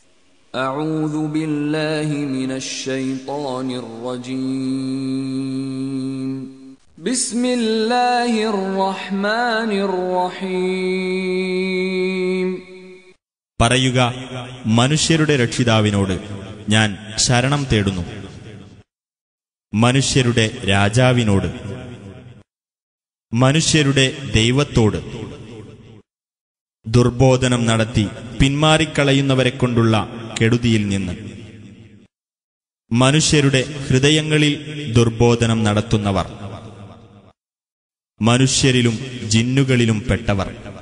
أعوذ بالله من الشيطان الرجيم بسم الله الرحمن الرحيم പറയുക മനുഷ്യരുടെ രക്ഷിതാവിനോട് ഞാൻ ശരണം തേടുന്നു മനുഷ്യരുടെ രാജാവിനോട് മനുഷ്യരുടെ ദൈവത്തോട് ദുർബോധനം നടത്തി പിന്മാറിക്കളയുന്നവരെ കൊണ്ടുള്ള കെടുതിയിൽ നിന്ന് മനുഷ്യരുടെ ഹൃദയങ്ങളിൽ ദുർബോധനം നടത്തുന്നവർ മനുഷ്യരിലും ജിന്നുകളിലും പെട്ടവർ